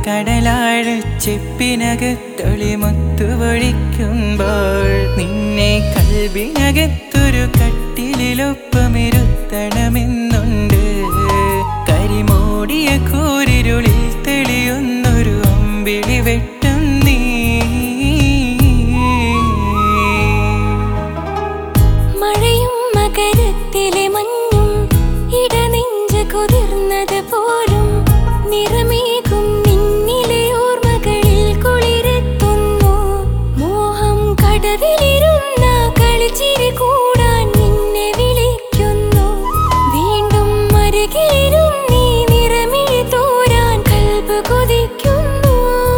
കടലാഴച്ചെപ്പിനകത്തൊളിമുത്തുപൊഴിക്കുമ്പോൾ നിന്നെ കൽവിനകത്തൊരു കട്ടിലിലൊപ്പമിരുത്തണമെന്നുണ്ട് കരിമോടിയ കൂരിരുളിൽ തെളിയുന്നൊരു അമ്പിളി വെട്ടം നീ മഴയും മകരത്തിലെ മഞ്ഞും ഇടനെഞ്ച് കുതിർന്നത് പോലും നിറമേകും നിന്നിലെ ഓർമ്മകളിൽ കുളിരെത്തുന്നു മോഹം കടവിലിരുന്ന കളിച്ചിരി കൂടാൻ നിന്നെ വിളിക്കുന്നു വീണ്ടും അരികിലിരുന്നീ നിറമിഴി തോരാൻ കൽബ് കൊതിക്കുന്നു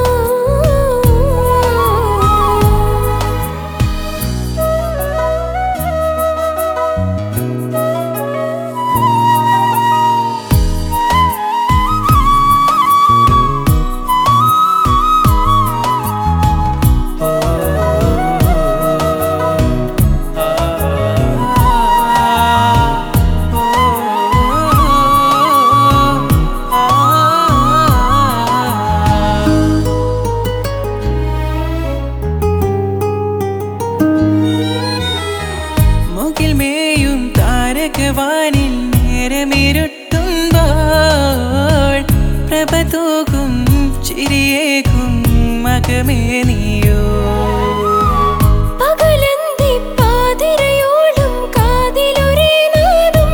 മുകിൽ മേയും താരകവാനിൽ നേരമിരുട്ടുമ്പോൾ പ്രഭ തൂകും ചിരിയേകും മകമേ നീയോ പകലന്തി പാതിരയോളം കാതിലൊരേ നാദം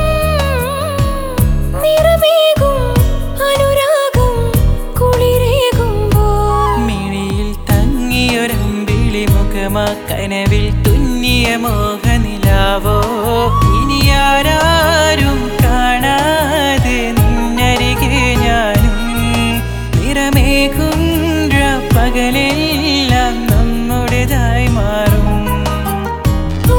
നിറമേകും അനുരാഗം കുളിരേകുമ്പോൾ മിഴിയിൽ തങ്ങിയൊരമ്പിളി മുഖമാ കനവിൽ തുന്നിയ മോഹനിലാവോ ഇനി ആരാരും കാണാതെ നിന്നരികെ ഞാനും നിറമേകും പകലെല്ലാം നമ്മുടേതായി മാറും ഓ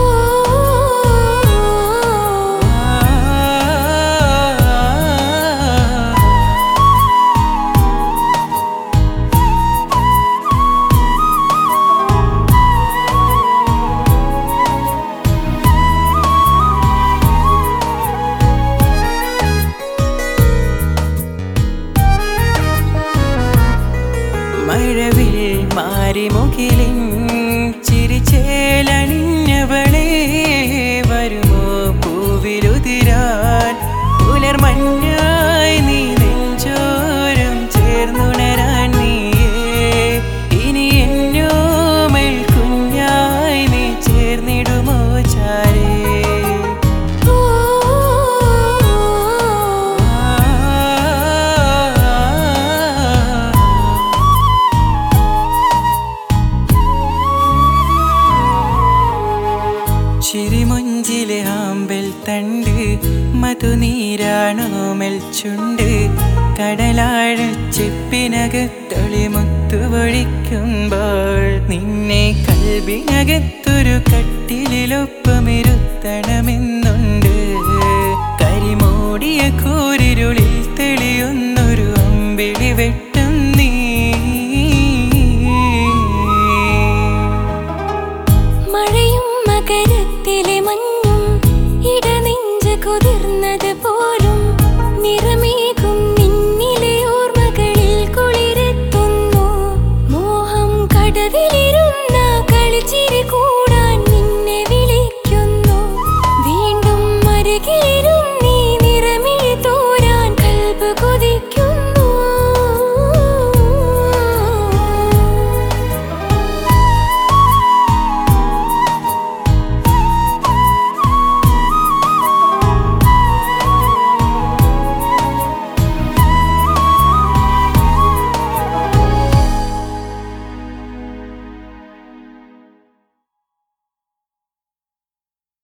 മഴവിൽ മാറിമുകിലിൻ ചിരിച്ചേലണിഞ്ഞവളെ വരുമോ പൂവിലുതിരാൻ പുലർമഞ്ഞായി നീ നെഞ്ചോരം ചേർന്നുണരാൻ നീയേ ഇനി എന്നോമൽ കുഞ്ഞായി നീ ചേർന്നിടുമോ ചാരേ ഓ ചിരിമൊഞ്ചിലെ ആമ്പൽ തണ്ട് മധുനീരാണോ മെൽച്ചുണ്ട് കടലാഴച്ചെപ്പിനകത്തൊളിമുത്തുപൊഴിക്കുമ്പോൾ നിന്നെ കൽവിനകത്തൊരു കട്ടിലിലൊപ്പമിരുത്തണമെന്നുണ്ട് കരിമോടിയ കൂരിരുളിൽ തെളിയുന്നൊരു അമ്പിളി വെട്ടം